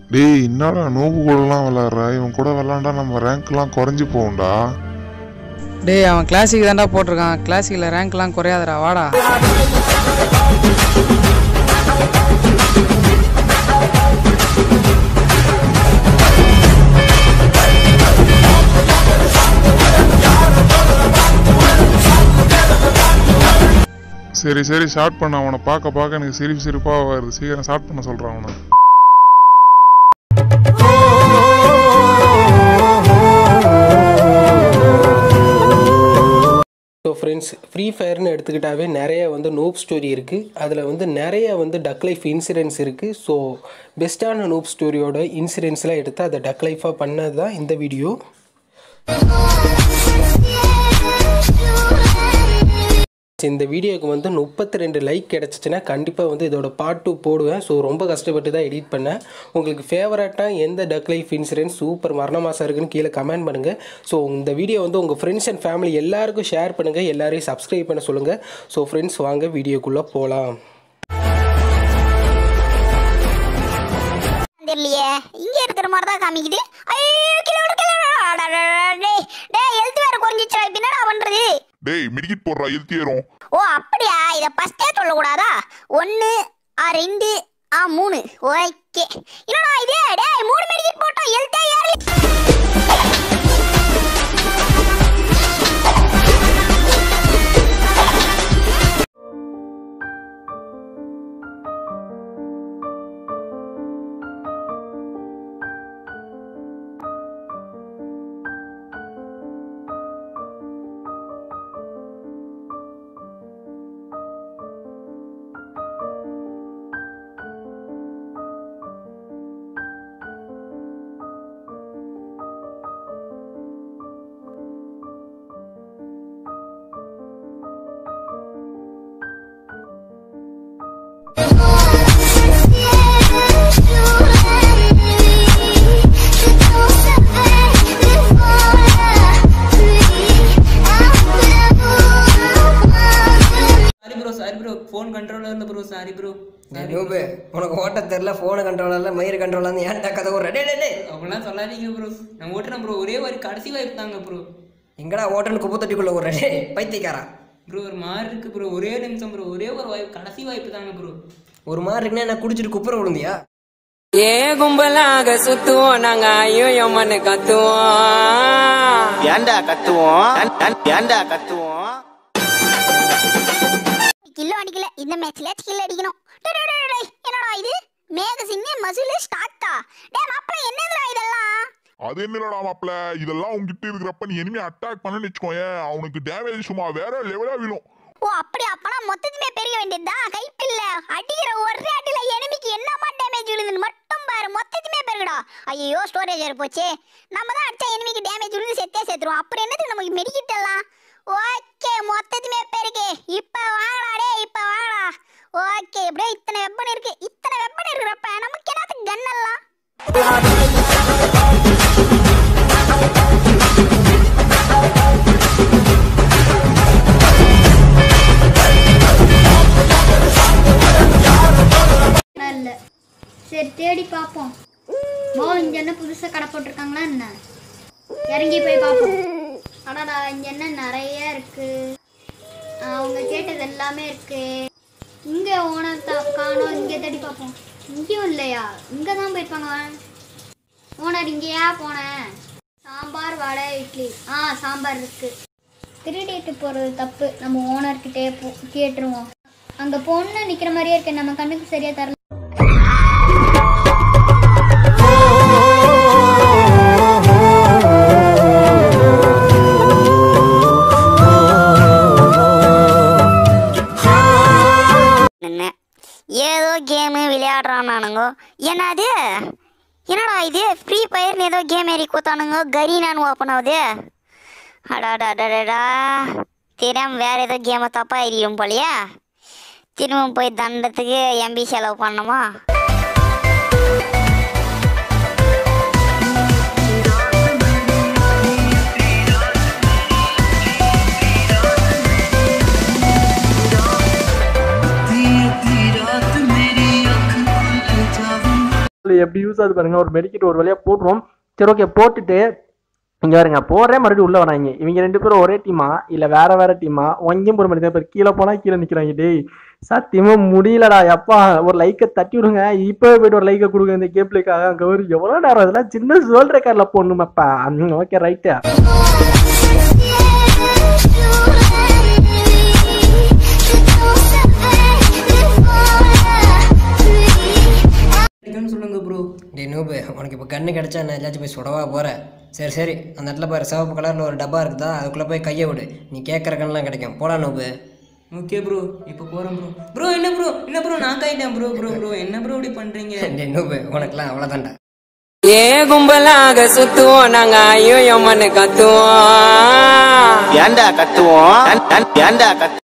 டேய் என்னடா நோபு கூடலாம் விளாட்ற இவன் கூட விளாண்டா நம்ம ரேங்க்லாம் குறைஞ்சி போகும்டா டேய் அவன் கிளாசிக் தான்டா போட்டிருக்கான் கிளாசிக்கில் ரேங்க்லாம் குறையாதடா வாடா சரி சரி ஸ்டார்ட் பண்ண அவனை பார்க்க பார்க்க எனக்கு சிரிப்பு சிரிப்பாக வருது சீக்கிரம் ஸ்டார்ட் பண்ண சொல்கிறான் அவனை ஸோ ஃப்ரெண்ட்ஸ் ஃப்ரீ ஃபயர்னு எடுத்துக்கிட்டாவே நிறைய வந்து நூப் ஸ்டோரி இருக்குது அதில் வந்து நிறைய வந்து டக் லைஃப் இன்சிடென்ட்ஸ் இருக்குது ஸோ பெஸ்ட்டான நூப் ஸ்டோரியோட இன்சிடென்ட்ஸ்லாம் எடுத்து அதை டக் லைஃபாக பண்ணது தான் இந்த வீடியோ இந்த வீடியோக்கு வந்து முப்பத்தி ரெண்டு லைக் கிடச்சிச்சின்னா கண்டிப்பாக வந்து இதோட பார்ட் டூ போடுவேன் ஸோ ரொம்ப கஷ்டப்பட்டு தான் எடிட் பண்ணேன் உங்களுக்கு ஃபேவரட்டாக எந்த டக் லைஃப் இன்சூரன்ஸ் சூப்பர் மரண மாதம் இருக்குன்னு கீழே கமெண்ட் பண்ணுங்கள் ஸோ இந்த வீடியோ வந்து உங்கள் ஃப்ரெண்ட்ஸ் அண்ட் ஃபேமிலி எல்லாருக்கும் ஷேர் பண்ணுங்கள் எல்லாரையும் சப்ஸ்கிரைப் பண்ண சொல்லுங்கள் ஸோ ஃப்ரெண்ட்ஸ் வாங்க வீடியோக்குள்ளே போகலாம் தெரியலையே இங்க இருக்கிற மாதிரி தான் காமிக்குது ஐயோ கிலோமீட்டர் கிலோமீட்டர் டேய் டேய் ஹெல்த் வேற குறைஞ்சிச்சா இப்ப என்னடா பண்றது டேய் மிடிக்கிட் போடுறா எழுத்தி ஏறும் ஓ அப்படியா இத ஃபர்ஸ்டே சொல்லக்கூடாதா ஒன்னு ஆ ரெண்டு ஆ மூணு ஓகே என்னடா இது டேய் மூணு மெடிக்கெட் போட்டோம் ஹெல்த்தே ஏறல sorry bro sorry bro phone controller இல்லை ப்ரோ சாரி ப்ரோ நூபு உனக்கு ஓட்ட தெரில ஃபோனு கண்ட்ரோலரில் மயிர் கண்ட்ரோலர் ஏன்டா கதை ஒரு டே டே டே அப்படிலாம் சொல்லாதீங்க ப்ரோ நான் ஓட்டுறேன் ப்ரோ ஒரே ஒரு கடைசி வாய்ப்பு தாங்க ப்ரோ எங்கடா ஓட்டன்னு குப்பை தொட்டிக்குள்ள ஒரு டே பைத்தியக்காரா ப்ரோ ஒரு மாதிரி இருக்கு ப்ரோ ஒரே நிமிஷம் ப்ரோ ஒரே ஒரு வாய்ப்பு கடைசி வாய்ப்பு தாங்க ப்ரோ ஒரு மாதிரி இருக்குன்னா என்ன குடிச்சிட்டு குப்புற விழுந்தியா ஏ கும்பலாக சுத்துவோம் நாங்க ஐயோ எம்மன்னு கத்துவோம் ஏன்டா கத்துவோம் ஏன்- ஏன்டா கத்துவோம் கில்லோ அடிக்கல இந்த மேட்ச்ல கில் அடிக்கணும் டேய், டேய், டேய், டேய், என்னடா இது மேக சிங்க மசுலு ஸ்டார்ட்டா டேய் மாப்ள என்னதுடா இதெல்லாம் அது என்னடா மாப்ள இதெல்லாம் உங்ககிட்ட இருக்கிறப்ப நீ எனிமே அட்டாக் பண்ணு வச்சுக்கோயேன் அவனுக்கு டேமேஜ் சும்மா வேற லெவலா விழும் ஓ அப்படி அப்பனா மொத்தத்துமே பெருக வேண்டியதா கைப்பில்ல அடிக்கிற ஒரே அடியில எனிமிக்கு என்னமா டேமேஜ் விழுதுன்னு மட்டும் பாரு மொத்தத்துமே பெருகுடா ஐயோ ஸ்டோரேஜ் ஏறி போச்சு நம்ம தான் அடிச்சா எனிமிக்கு டேமேஜ் விழுந்து செத்தே சேர்த்துருவோம் அப்புறம் என்னதுக்கு நமக்கு மெடிக்கிட் எல்லாம் ஓகே மொத்தத்துமே பெருகு இப்ப வாங்கடா டே இப்ப வாங்கடா ஓகே எப்படியோ இத்தனை வெப்பன் இருக்கு இத்தனை வெப்பன் இருக்கிறப்ப நமக்கு என்னத்துக்கு கன் எல்லாம் இல்லை சரி தேடி பார்ப்போம் மோ இங்க என்ன புதுசா கடை போட்டிருக்காங்களா என்ன இறங்கி போய் பார்ப்போம் அடாடா இங்க என்ன நிறைய இருக்கு ஆ, அவங்க கேட்டது எல்லாமே இருக்கு இங்க ஓனர் தான் காணோம் இங்க தேடி பார்ப்போம் இங்கேயும் இல்லையா இங்க தான் போயிருப்பாங்க ஓனர் இங்கேயா போனேன் சாம்பார் வடை இட்லி ஆ சாம்பார் இருக்கு திருடிட்டு போறது தப்பு நம்ம ஓனர்கிட்டே போ கேட்டுருவோம் அங்க பொண்ணு நிக்கிற மாதிரியே இருக்கு நம்ம கண்ணுக்கு சரியா தரல என்ன ஏதோ கேமு விளையாடுறானானுங்க என்னது என்னடா இது ஃப்ரீ ஃபயர்னு ஏதோ கேம் ஏறி கூத்தானுங்க கரி நான் ஓப்பன் ஆகுது அடாடாடாடா தெரியாம வேற ஏதோ கேமை தப்பா எறியும் போலையா திரும்ப போய் தண்டத்துக்கு எம்பி செலவு பண்ணணுமா எப்படி யூஸ் பெருசாக பாருங்க ஒரு மெடிக்கிட்டு ஒரு வழியாக போட்டுருவோம் சரி ஓகே போட்டுட்டு இங்க பாருங்க போறே மறுபடியும் உள்ள வராங்க இவங்க ரெண்டு பேரும் ஒரே டீமா இல்ல வேற வேற டீமா ஒங்கேயும் போற மாதிரி பேர் கீழே போனா கீழே நிக்கிறாங்க டேய் சத்தியமா முடியலடா எப்பா ஒரு லைக்கை தட்டி விடுங்க இப்பவே போயிட்டு ஒரு லைக்கை கொடுங்க இந்த கேம் பிளேக்காக அங்க ஒரு எவ்வளவு நேரம் அதெல்லாம் சின்ன சோல் ரெக்கார்ட்ல போடணுமாப்பா ஓகே ரைட்டு அடிக்கணும்னு சொல்லுங்க ப்ரோ டே நூபு உனக்கு இப்போ கண்ணு கிடைச்சா நான் எல்லாச்சும் போய் சுடவா போகிறேன் சரி சரி அந்த இடத்துல பாரு சிவப்பு கலரில் ஒரு டப்பா இருக்குதா அதுக்குள்ளே போய் கையை விடு நீ கேட்குற கண்ணெலாம் கிடைக்கும் போடா நூபு ஓகே ப்ரோ இப்போ போகிறேன் ப்ரோ ப்ரோ என்ன ப்ரோ என்ன ப்ரோ நான் கைட்டேன் ப்ரோ ப்ரோ ப்ரோ என்ன ப்ரோ இப்படி பண்ணுறீங்க டே நூபு உனக்குலாம் அவ்வளோதான்டா ஏ கும்பலாக சுத்துவோம் நாங்க ஐயோ எம்மன்னு கத்துவோம் ஏன்டா கத்துவோம் ஏன்- ஏன்- ஏன்டா கத்து